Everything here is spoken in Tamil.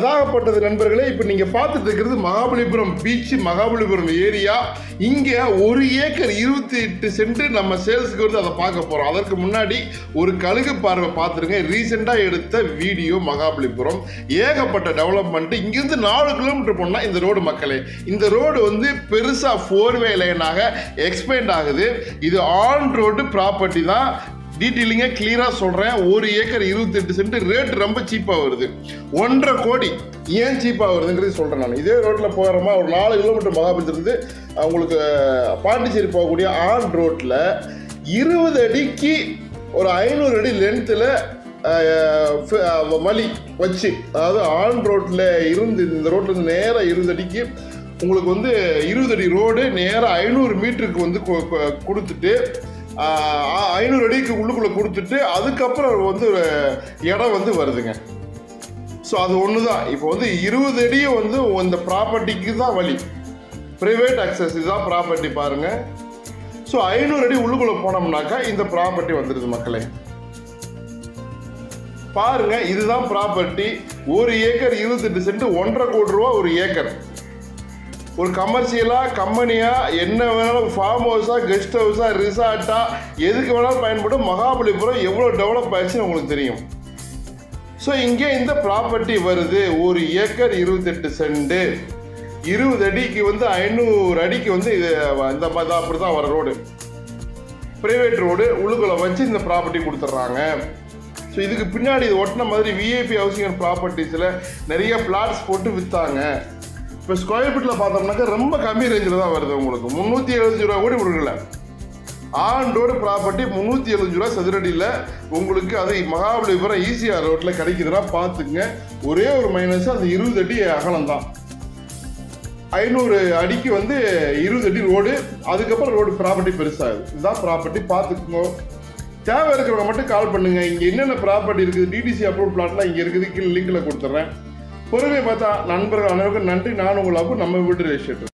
அதாகப்பட்டது நண்பர்களே இப்போ நீங்கள் பார்த்துட்டு இருக்கிறது மகாபலிபுரம் பீச் மகாபலிபுரம் ஏரியா இங்கே ஒரு ஏக்கர் இருபத்தி எட்டு சென்ட் நம்ம சேல்ஸுக்கு வந்து அதை பார்க்க போகிறோம் அதற்கு முன்னாடி ஒரு கழுகு பார்வை பார்த்துருங்க ரீசெண்டாக எடுத்த வீடியோ மகாபலிபுரம் ஏகப்பட்ட டெவலப்மெண்ட் இங்கேருந்து நாலு கிலோமீட்டர் போனால் இந்த ரோடு மக்களே இந்த ரோடு வந்து பெருசாக ஃபோர் வே லைனாக எக்ஸ்பேண்ட் ஆகுது இது ஆன் ரோடு ப்ராப்பர்ட்டி தான் டீட்டெயிலிங்காக கிளியராக சொல்கிறேன் ஒரு ஏக்கர் இருபத்தெட்டு சென்ட் ரேட் ரொம்ப சீப்பாக வருது ஒன்றரை கோடி ஏன் சீப்பாக வருதுங்கிறது சொல்கிறேன் நான் இதே ரோட்டில் போகிறோமா ஒரு நாலு கிலோமீட்டர் மகாபலிருந்து உங்களுக்கு பாண்டிச்சேரி போகக்கூடிய ஆன் ரோட்டில் இருபது அடிக்கு ஒரு ஐநூறு அடி லென்த்தில் வழி வச்சு அதாவது ஆன் ரோட்டில் இருந்து இந்த ரோட்லேருந்து நேராக இருபது அடிக்கு உங்களுக்கு வந்து இருபது அடி ரோடு நேராக ஐநூறு மீட்டருக்கு வந்து கொ- கொ- கொடுத்துட்டு ஆஹ், ஐநூறு அடிக்கு உள்ளுக்குள்ளே கொடுத்துட்டு அதுக்கப்புறம் வந்து ஒரு இடம் வந்து வருதுங்க ஸோ அது ஒன்று தான் இப்போ வந்து இருபது அடியை வந்து இந்த ப்ராப்பர்ட்டிக்கு தான் வழி ப்ரைவேட் அக்சஸ் இதுதான் ப்ராப்பர்ட்டி பாருங்க ஸோ ஐநூறு அடி உள்ளுக்குள்ளே போனோம்னாக்கா இந்த ப்ராப்பர்ட்டி வந்துடுது மக்களே பாருங்க இதுதான் ப்ராப்பர்ட்டி ஒரு ஏக்கர் இருபத்தெட்டு சென்ட் ஒன்றரை கோடி ரூபா ஒரு ஏக்கர் ஒரு கமர்ஷியலா கம்பெனியா என்ன வேணாலும் ஃபார்ம் ஹவுஸா கெஸ்ட் ஹவுஸா ரிசார்ட்டா எதுக்கு வேணாலும் பயன்படும் மகாபலிபுரம் எவ்வளோ டெவலப் ஆயிடுச்சுன்னு உங்களுக்கு தெரியும் ஸோ இங்கே இந்த ப்ராப்பர்ட்டி வருது ஒரு ஏக்கர் இருபத்தெட்டு சென்ட் இருபது அடிக்கு வந்து ஐநூறு அடிக்கு வந்து இது இந்த மாதிரி தான் அப்படி தான் வர ரோடு பிரைவேட் ரோடு உள்ளுக்குள்ள வச்சு இந்த ப்ராப்பர்ட்டி கொடுத்துட்றாங்க ஸோ இதுக்கு பின்னாடி இது ஒட்டின மாதிரி விஐபி ஹவுசிங் அண்ட் ப்ராப்பர்ட்டிஸில் நிறைய பிளாட்ஸ் போட்டு விற்றாங்க இப்போ ஸ்கொயர் ஃபீட்டில் பார்த்தோம்னாக்கா ரொம்ப கம்மி ரேஞ்சில் தான் வருது உங்களுக்கு முந்நூற்றி எழுபத்தஞ்சு ரூபா கூட கொடுக்கல ஆன் ரோடு ப்ராப்பர்ட்டி முந்நூற்றி எழுபது ரூபா சதுரடியில் உங்களுக்கு அது மகாபலிபுரம் ஈசிஆர் ரோட்டில் கிடைக்குதுன்னா பார்த்துக்குங்க ஒரே ஒரு மைனஸ் அந்த இருபது அடி அகலம் தான் ஐநூறு அடிக்கு வந்து இருபது அடி ரோடு அதுக்கப்புறம் ரோடு ப்ராப்பர்ட்டி பெருசாகுது இதுதான் ப்ராப்பர்ட்டி பார்த்துக்குங்க தேவை இருக்கிறவங்க மட்டும் கால் பண்ணுங்க இங்கே என்னென்ன ப்ராப்பர்ட்டி இருக்குது டிடிசி அப்ரூவ் பிளாட்லாம் இங்கே இருக்குது கீழே லிங்கில் கொடுத்துட்றேன் பொறுமையை பார்த்தா நண்பர்கள் அனைவருக்கும் நன்றி நான் உங்கள் அப்பு நம்ம வீட்டு ரெஜிஸ்ட்ரேட்டர்